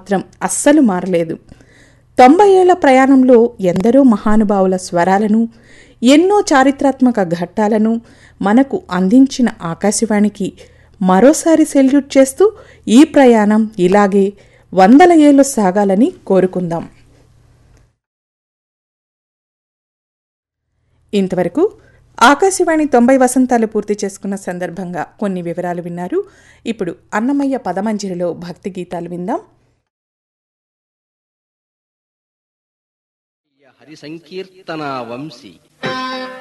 మాత్రం అస్సలు మారలేదు తొంభై ఏళ్ల ప్రయాణంలో ఎందరో మహానుభావుల స్వరాలను ఎన్నో చారిత్రాత్మక ఘట్టాలను మనకు అందించిన ఆకాశవాణికి మరోసారి సెల్యూట్ చేస్తూ ఈ ప్రయాణం ఇలాగే వందల ఏళ్ళు సాగాలని కోరుకుందాం ఇంతవరకు ఆకాశవాణి తొంభై వసంతాలు పూర్తి చేసుకున్న సందర్భంగా కొన్ని వివరాలు విన్నారు ఇప్పుడు అన్నమయ్య పదమంజిరిలో భక్తి గీతాలు విందాం హరి సంకీర్తన వంశీ